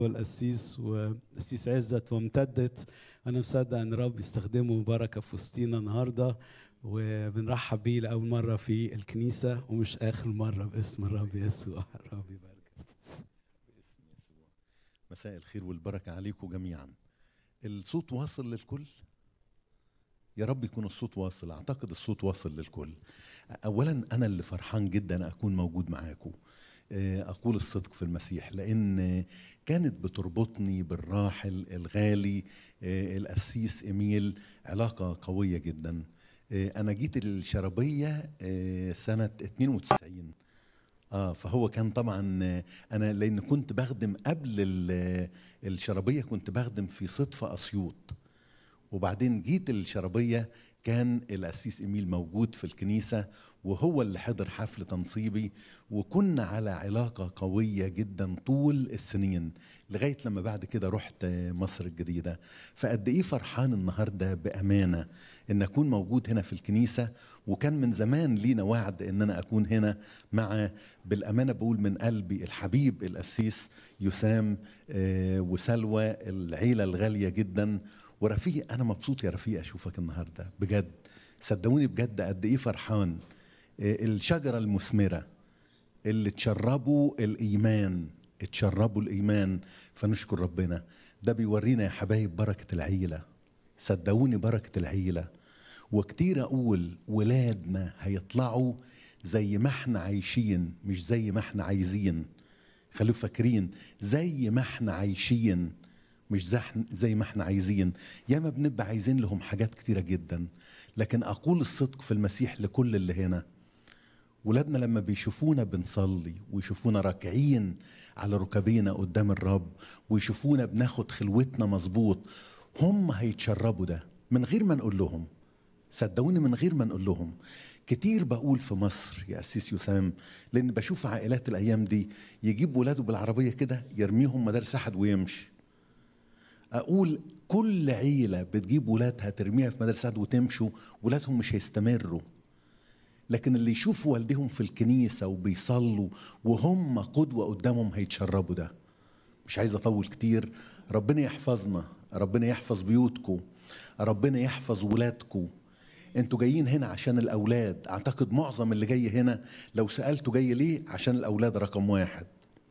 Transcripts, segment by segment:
والقسيس والقسيس عزت وامتدت انا مصدق ان رب يستخدمه بركه في وسطينا النهارده وبنرحب بيه لاول مره في الكنيسه ومش اخر مره باسم الرب يسوع رب يبارك باسم يسوع مساء الخير والبركة عليكم جميعا الصوت واصل للكل يا رب يكون الصوت واصل اعتقد الصوت واصل للكل اولا انا اللي فرحان جدا اكون موجود معاكم اقول الصدق في المسيح لان كانت بتربطني بالراحل الغالي القسيس ايميل علاقه قويه جدا انا جيت الشربيه سنه 92 اه فهو كان طبعا انا لان كنت بخدم قبل الشربيه كنت بخدم في صدفه اسيوط وبعدين جيت الشربيه كان القسيس ايميل موجود في الكنيسه وهو اللي حضر حفل تنصيبي وكنا على علاقه قويه جدا طول السنين لغايه لما بعد كده رحت مصر الجديده فقد ايه فرحان النهارده بامانه ان اكون موجود هنا في الكنيسه وكان من زمان لينا وعد ان انا اكون هنا مع بالامانه بقول من قلبي الحبيب القسيس يسام وسلوى العيله الغاليه جدا ورفيق انا مبسوط يا رفيق اشوفك النهارده بجد صدقوني بجد قد ايه فرحان الشجره المثمره اللي تشربوا الايمان تشربوا الايمان فنشكر ربنا ده بيورينا يا حبايب بركه العيله صدقوني بركه العيله وكتير اقول ولادنا هيطلعوا زي ما احنا عايشين مش زي ما احنا عايزين خليكم فاكرين زي ما احنا عايشين مش زي ما احنا عايزين ياما بنبقى عايزين لهم حاجات كتيرة جدا لكن أقول الصدق في المسيح لكل اللي هنا ولادنا لما بيشوفونا بنصلي ويشوفونا راكعين على ركبينا قدام الرب ويشوفونا بناخد خلوتنا مظبوط هم هيتشربوا ده من غير ما نقول لهم صدقوني من غير ما نقول لهم كتير بقول في مصر يا أسيس يسام لأن بشوف عائلات الأيام دي يجيب ولاده بالعربية كده يرميهم مدارس أحد ويمشي اقول كل عيله بتجيب ولادها ترميها في مدرسة وتمشوا ولادهم مش هيستمروا لكن اللي يشوفوا والدهم في الكنيسة وبيصلوا وهم قدوة قدامهم هيتشربوا ده مش عايز أطول كتير ربنا يحفظنا ربنا يحفظ بيوتكم ربنا يحفظ ولادكم انتوا جايين هنا عشان الأولاد أعتقد معظم اللي جاي هنا لو سألته جاي ليه عشان الأولاد رقم واحد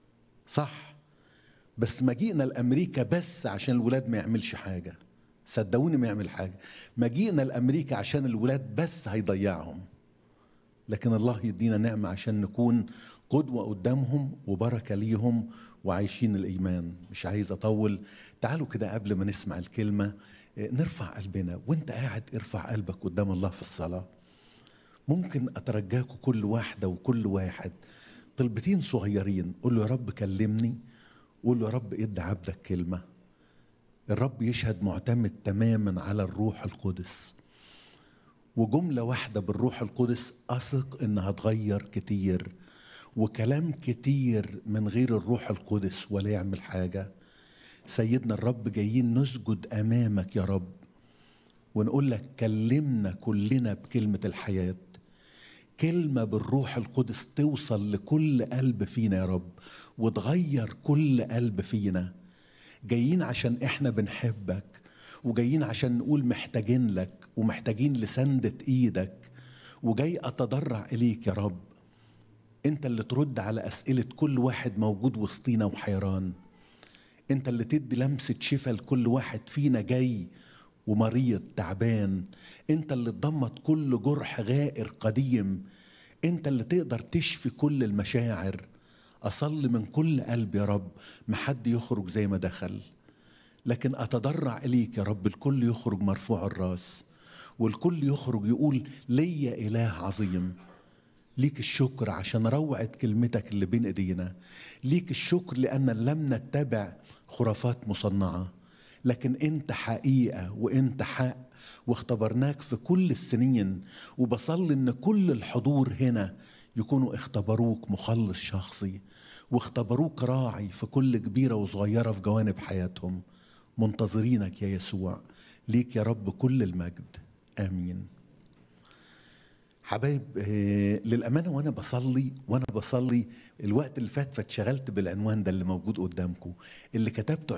صح بس مجيئنا لامريكا بس عشان الولاد ما يعملش حاجه صدقوني ما يعمل حاجه مجيئنا لامريكا عشان الولاد بس هيضيعهم لكن الله يدينا نعمه عشان نكون قدوه قدامهم وبركه ليهم وعايشين الايمان مش عايز اطول تعالوا كده قبل ما نسمع الكلمه نرفع قلبنا وانت قاعد ارفع قلبك قدام الله في الصلاه ممكن اترجاكم كل واحده وكل واحد طلبتين صغيرين قول له يا رب كلمني قول له يا رب ادي عبدك كلمه الرب يشهد معتمد تماما على الروح القدس وجملة واحدة بالروح القدس أثق إنها تغير كتير وكلام كتير من غير الروح القدس ولا يعمل حاجة سيدنا الرب جايين نسجد أمامك يا رب ونقول لك كلمنا كلنا بكلمة الحياة كلمة بالروح القدس توصل لكل قلب فينا يا رب وتغير كل قلب فينا جايين عشان احنا بنحبك وجايين عشان نقول محتاجين لك ومحتاجين لسندة ايدك وجاي اتضرع اليك يا رب انت اللي ترد على اسئلة كل واحد موجود وسطينا وحيران انت اللي تدي لمسة شفاء لكل واحد فينا جاي ومريض تعبان انت اللي تضمت كل جرح غائر قديم انت اللي تقدر تشفي كل المشاعر اصلي من كل قلب يا رب ما حد يخرج زي ما دخل لكن اتضرع اليك يا رب الكل يخرج مرفوع الراس والكل يخرج يقول ليا اله عظيم ليك الشكر عشان روعت كلمتك اللي بين ايدينا ليك الشكر لان لم نتبع خرافات مصنعه لكن انت حقيقه وانت حق واختبرناك في كل السنين وبصلي ان كل الحضور هنا يكونوا اختبروك مخلص شخصي واختبروك راعي في كل كبيره وصغيره في جوانب حياتهم منتظرينك يا يسوع ليك يا رب كل المجد امين حبايب آه، للامانه وانا بصلي وانا بصلي الوقت اللي فات فاتشغلت بالعنوان ده اللي موجود قدامكم اللي كتبته